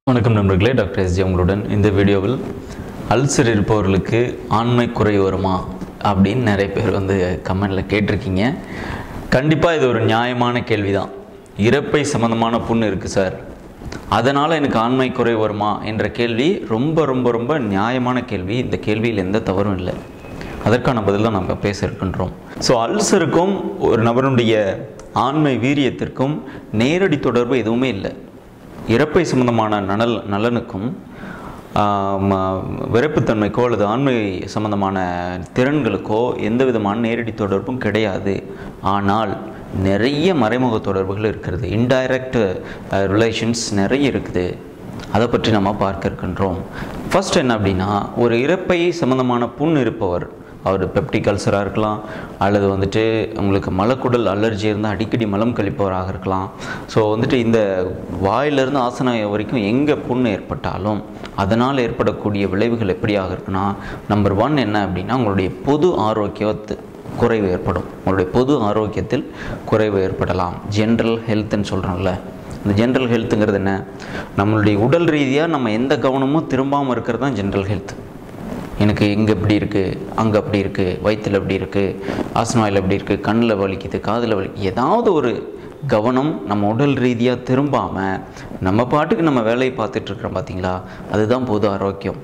வணக்கம் நண்பர்களே doctor SG உங்களுடன் இந்த வீடியோவில் அல்சர் இருப்பவர்களுக்கு ஆண்மை குறை வருமா அப்படின்னு நிறைய பேர் வந்து கமெண்டில் கேட்டிருக்கீங்க கண்டிப்பாக இது ஒரு நியாயமான கேள்வி தான் இறப்பை சம்மந்தமான புண்ணு இருக்குது சார் அதனால் எனக்கு ஆண்மை குறை வருமா என்ற கேள்வி ரொம்ப ரொம்ப ரொம்ப நியாயமான கேள்வி இந்த கேள்வியில் எந்த தவறும் இல்லை அதற்கான பதில் தான் நம்ம பேச இருக்கின்றோம் ஸோ அல்சருக்கும் ஒரு நபருடைய ஆண்மை வீரியத்திற்கும் நேரடி தொடர்பு எதுவுமே இல்லை இறப்பை சம்பந்தமான நலல் நலனுக்கும் ஆம், விரைப்புத்தன்மைக்கோ அல்லது ஆண்மை சம்பந்தமான திறன்களுக்கோ எந்த விதமான நேரடி தொடர்பும் கிடையாது ஆனால் நிறைய மறைமுக தொடர்புகள் இருக்கிறது இன்டைரக்ட் ரிலேஷன்ஸ் நிறைய இருக்குது அதை பற்றி நம்ம பார்க்க இருக்கின்றோம் ஃபர்ஸ்ட் என்ன அப்படின்னா ஒரு இறப்பை சம்பந்தமான புண் இருப்பவர் அவர் பெப்டிக் அல்சராக இருக்கலாம் அல்லது வந்துட்டு உங்களுக்கு மலக்குடல் அலர்ஜி இருந்தால் அடிக்கடி மலம் கழிப்பவராக இருக்கலாம் ஸோ வந்துட்டு இந்த வாயிலிருந்து ஆசனம் வரைக்கும் எங்கே புண்ணு ஏற்பட்டாலும் அதனால் ஏற்படக்கூடிய விளைவுகள் எப்படியாக இருக்குன்னா நம்பர் ஒன் என்ன அப்படின்னா உங்களுடைய பொது ஆரோக்கியத்து குறைவு ஏற்படும் உங்களுடைய பொது ஆரோக்கியத்தில் குறைவு ஏற்படலாம் ஜென்ரல் ஹெல்த்துன்னு சொல்கிறோம்ல இந்த ஜென்ரல் ஹெல்த்துங்கிறது என்ன நம்மளுடைய உடல் ரீதியாக நம்ம எந்த கவனமும் திரும்பாமல் இருக்கிறது தான் ஜென்ரல் ஹெல்த் எனக்கு இங்கே இப்படி இருக்குது அங்கே அப்படி இருக்குது வயிற்றில் இப்படி இருக்குது ஆஸ்மாயில் இப்படி இருக்குது கண்ணில் வலிக்குது காதில் வலி ஏதாவது ஒரு கவனம் நம்ம உடல் ரீதியாக திரும்பாமல் நம்ம பாட்டுக்கு நம்ம வேலையை பார்த்துட்ருக்குறோம் பார்த்தீங்களா அதுதான் பொது ஆரோக்கியம்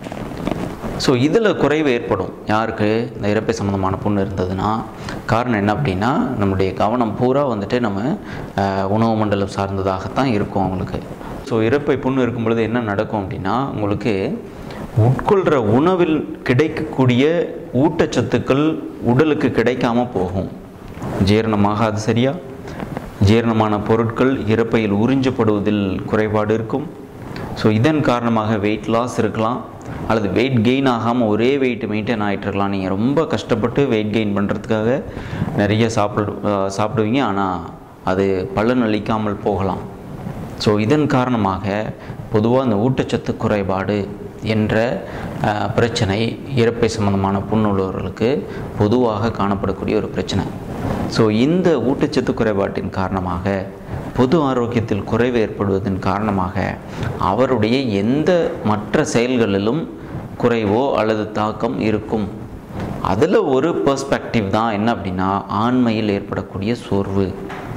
ஸோ இதில் குறைவு ஏற்படும் யாருக்கு இந்த இறப்பை சம்மந்தமான புண்ணு இருந்ததுன்னா காரணம் என்ன அப்படின்னா நம்முடைய கவனம் பூரா வந்துட்டு நம்ம அஹ், உணவு மண்டலம் சார்ந்ததாகத்தான் இருக்கும் அவங்களுக்கு ஸோ இறப்பை புண்ணு இருக்கும் பொழுது என்ன நடக்கும் அப்படின்னா உங்களுக்கு உட்கொள்கிற உணவில் கிடைக்கக்கூடிய ஊட்டச்சத்துக்கள் உடலுக்கு கிடைக்காம போகும் ஜீரணமாகாது சரியா ஜீரணமான பொருட்கள் இறப்பையில் உறிஞ்சப்படுவதில் குறைபாடு இருக்கும் ஸோ இதன் காரணமாக வெயிட் லாஸ் இருக்கலாம் அல்லது வெயிட் கெயின் ஆகாமல் ஒரே வெயிட் மெயின்டைன் ஆகிட்டு இருக்கலாம் நீங்கள் ரொம்ப கஷ்டப்பட்டு வெயிட் கெயின் பண்ணுறதுக்காக நிறைய சாப்பிடு அஹ் சாப்பிடுவீங்க ஆனால் அது பலன் அளிக்காமல் போகலாம் ஸோ இதன் காரணமாக பொதுவாக இந்த ஊட்டச்சத்து குறைபாடு என்ற அஹ், பிரச்சனை இறப்பை சம்பந்தமான புண்ணுள்ளவர்களுக்கு பொதுவாக காணப்படக்கூடிய ஒரு பிரச்சனை ஸோ இந்த ஊட்டச்சத்து குறைபாட்டின் காரணமாக பொது ஆரோக்கியத்தில் குறைவு ஏற்படுவதன் காரணமாக அவருடைய எந்த மற்ற செயல்களிலும் குறைவோ அல்லது தாக்கம் இருக்கும் அதில் ஒரு பெர்ஸ்பெக்டிவ் தான் என்ன அப்படின்னா ஆண்மையில் ஏற்படக்கூடிய சோர்வு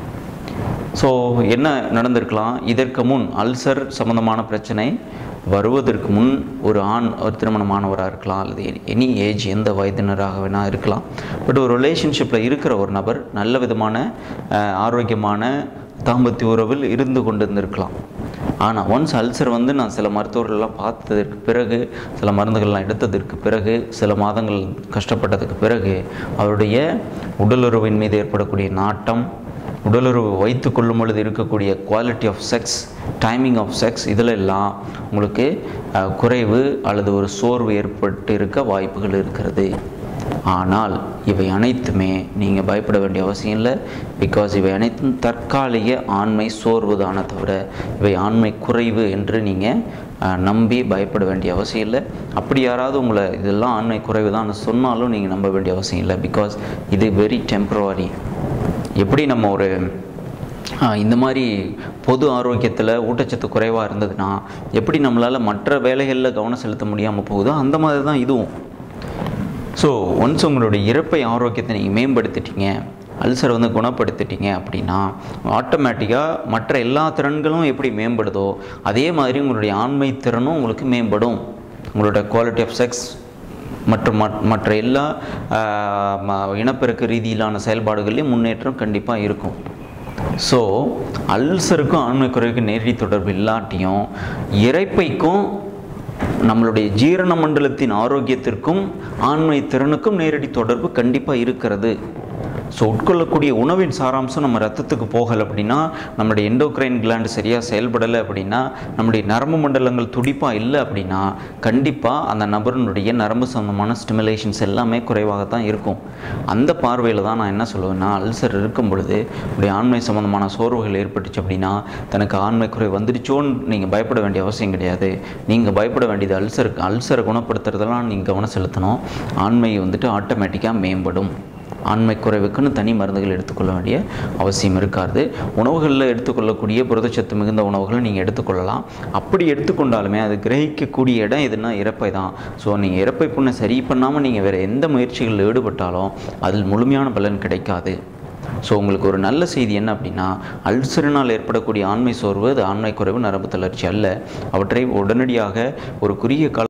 ஸோ என்ன நடந்திருக்கலாம் இதற்கு முன் அல்சர் சம்பந்தமான பிரச்சனை வருவதற்கு முன் ஒரு ஆண் ஒரு திருமணமானவராக இருக்கலாம் அல்லது எனி ஏஜ் எந்த வயதினராக வேணால் இருக்கலாம் பட் ஒரு ரிலேஷன்ஷிப்பில் இருக்கிற ஒரு நபர் நல்ல விதமான அஹ், ஆரோக்கியமான தாம்பத்திய உறவில் இருந்து கொண்டு இருந்திருக்கலாம் ஆனால் ஒன்ஸ் அல்சர் வந்து நான் சில மருத்துவர்கள்லாம் பார்த்ததற்கு பிறகு சில மருந்துகள்லாம் எடுத்ததற்கு பிறகு சில மாதங்கள் கஷ்டப்பட்டதுக்கு பிறகு அவருடைய உடலுறவின் மீது ஏற்படக்கூடிய நாட்டம் உடலுறவு வைத்து கொள்ளும் பொழுது இருக்கக்கூடிய quality of sex timing of sex இதில் எல்லாம் உங்களுக்கு அஹ், குறைவு அல்லது ஒரு சோர்வு ஏற்பட்டு இருக்க வாய்ப்புகள் இருக்கிறது ஆனால் இவை அனைத்துமே நீங்கள் பயப்பட வேண்டிய அவசியம் இல்லை பிகாஸ் இவை அனைத்தும் தற்காலிக ஆண்மை சோர்வு தானே தவிர இவை ஆண்மை குறைவு என்று நீங்கள் நம்பி பயப்பட வேண்டிய அவசியம் இல்லை அப்படி யாராவது உங்களை இதெல்லாம் ஆண்மை குறைவு தான் சொன்னாலும் நீங்கள் நம்ப வேண்டிய அவசியம் இல்லை பிகாஸ் இது வெரி டெம்ப்ரவரி எப்படி நம்ம ஒரு ஆ, இந்த மாதிரி பொது ஆரோக்கியத்தில் ஊட்டச்சத்து குறைவாக இருந்ததுன்னா எப்படி நம்மளால் மற்ற வேலைகளில் கவனம் செலுத்த முடியாமல் போகுதோ அந்த மாதிரி தான் இதுவும் ஸோ ஒன்ஸ் உங்களுடைய இறப்பை ஆரோக்கியத்தை நீங்கள் மேம்படுத்திட்டீங்க அல்சரை வந்து குணப்படுத்திட்டீங்க அப்படின்னா ஆட்டோமேட்டிக்காக மற்ற எல்லா திறன்களும் எப்படி மேம்படுதோ அதே மாதிரி உங்களுடைய ஆண்மை திறனும் உங்களுக்கு மேம்படும் உங்களோட குவாலிட்டி ஆஃப் செக்ஸ் மற்றும் மற்- மற்ற எல்லா ஆஹ், ம- இனப்பெருக்க ரீதியிலான செயல்பாடுகள்லையும் முன்னேற்றம் கண்டிப்பாக இருக்கும் ஸோ அல்சருக்கும் ஆண்மை குறைவுக்கும் நேரடி தொடர்பு இல்லாட்டியும் இறைப்பைக்கும் நம்மளுடைய ஜீரண மண்டலத்தின் ஆரோக்கியத்திற்கும் ஆண்மை திறனுக்கும் நேரடி தொடர்பு கண்டிப்பாக இருக்கிறது ஸோ உட்கொள்ளக்கூடிய உணவின் சாராம்சம் நம்ம ரத்தத்துக்கு போகலை அப்படின்னா நம்மளுடைய எண்டோக்ரைன் கிளாண்ட் சரியாக செயல்படலை அப்படின்னா நம்முடைய நரம்பு மண்டலங்கள் துடிப்பாக இல்லை அப்படின்னா கண்டிப்பாக அந்த நபரினுடைய நரம்பு சம்பந்தமான ஸ்டிமுலேஷன்ஸ் எல்லாமே குறைவாக தான் இருக்கும் அந்த பார்வையில் தான் நான் என்ன சொல்லுவேன்னா அல்சர் இருக்கும் பொழுது இப்படி ஆண்மை சம்பந்தமான சோர்வுகள் ஏற்பட்டுச்சு அப்படின்னா தனக்கு ஆண்மை குறை வந்துடுச்சோன்னு நீங்கள் பயப்பட வேண்டிய அவசியம் கிடையாது நீங்கள் பயப்பட வேண்டியது அல்சருக்கு அல்சரை குணப்படுத்துறதெல்லாம் நீங்கள் கவனம் செலுத்தணும் ஆண்மை வந்துட்டு ஆட்டோமேட்டிக்காக மேம்படும் ஆண்மை குறைவுக்குன்னு தனி மருந்துகள் எடுத்துக்கொள்ள வேண்டிய அவசியம் இருக்காது உணவுகளில் எடுத்துக்கொள்ளக்கூடிய புரதச்சத்து மிகுந்த உணவுகளை நீங்கள் எடுத்துக்கொள்ளலாம் அப்படி எடுத்துக்கொண்டாலுமே அது கிரகிக்கக்கூடிய இடம் எதுனா இறப்பை தான் ஸோ நீங்கள் இறப்பை புண்ணை சரி பண்ணாமல் நீங்கள் வேறு எந்த முயற்சிகளில் ஈடுபட்டாலும் அதில் முழுமையான பலன் கிடைக்காது ஸோ உங்களுக்கு ஒரு நல்ல செய்தி என்ன அப்படின்னா அல்சரினால் ஏற்படக்கூடிய ஆண்மை சோர்வு அது ஆண்மை குறைவு நரம்பு தளர்ச்சி அல்ல அவற்றை உடனடியாக ஒரு குறுகிய கால